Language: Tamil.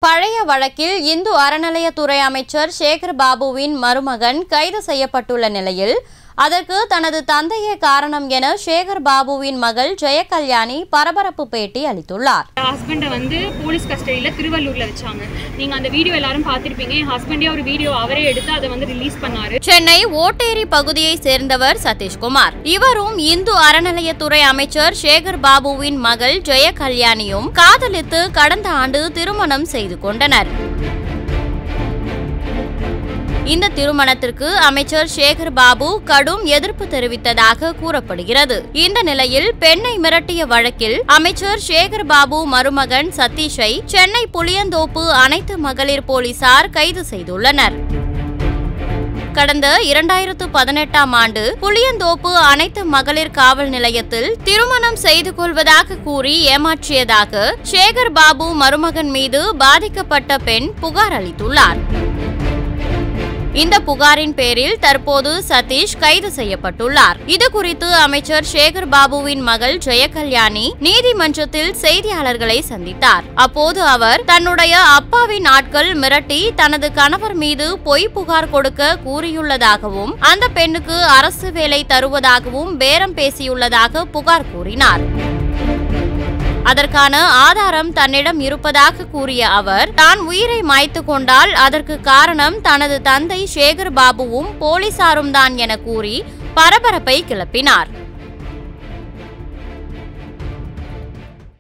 பழைய வழக்கில் இந்து அறநிலையத்துறை அமைச்சர் சேகர் பாபுவின் மருமகன் கைது செய்யப்பட்டுள்ள நிலையில் அதற்கு தனது தந்தையே காரணம் என சேகர் பாபுவின் மகள் ஜெயகல்யாணி பரபரப்பு பேட்டி அளித்துள்ளார் ஹஸ்பண்டை வந்து போலீஸ் கஸ்டடியில் திருவள்ளூர்ல வச்சாங்க நீங்க அந்த வீடியோ எல்லாரும் பார்த்திருப்பீங்க என் ஹஸ்பண்டே ஒரு வீடியோ அவரே எடுத்து அதை வந்து ரிலீஸ் பண்ணாரு சென்னை ஓட்டேரி பகுதியை சேர்ந்தவர் சதீஷ்குமார் இவரும் இந்து அறநிலையத்துறை அமைச்சர் சேகர் பாபுவின் மகள் ஜெயகல்யாணியும் காதலித்து கடந்த ஆண்டு திருமணம் செய்து கொண்டனர் இந்த திருமணத்திற்கு அமைச்சர் சேகர் பாபு கடும் எதிர்ப்பு தெரிவித்ததாக கூறப்படுகிறது இந்த நிலையில் பெண்ணை மிரட்டிய வழக்கில் அமைச்சர் சேகர் பாபு மருமகன் சதீஷை சென்னை புளியந்தோப்பு அனைத்து மகளிர் போலீசார் கைது செய்துள்ளனர் கடந்த இரண்டாயிரத்து பதினெட்டாம் ஆண்டு புளியந்தோப்பு அனைத்து மகளிர் காவல் நிலையத்தில் திருமணம் செய்து கொள்வதாக கூறி ஏமாற்றியதாக சேகர் பாபு மருமகன் மீது பாதிக்கப்பட்ட பெண் புகார் அளித்துள்ளார் இந்த புகாரின் பேரில் தற்போது சதீஷ் கைது செய்யப்பட்டுள்ளார் இது குறித்து அமைச்சர் சேகர் பாபுவின் மகள் ஜெயகல்யாணி நீதிமன்றத்தில் செய்தியாளர்களை சந்தித்தார் அப்போது அவர் தன்னுடைய அப்பாவின் ஆட்கள் மிரட்டி தனது கணவர் மீது பொய் புகார் கொடுக்க கூறியுள்ளதாகவும் அந்த பெண்ணுக்கு அரசு வேலை தருவதாகவும் பேரம் பேசியுள்ளதாக புகார் கூறினார் அதற்கான ஆதாரம் தன்னிடம் இருப்பதாக கூறிய அவர் தான் உயிரை மாய்த்து கொண்டால் அதற்கு காரணம் தனது தந்தை சேகர் பாபுவும் போலீசாரும் தான் என கூறி பரபரப்பை கிளப்பினார்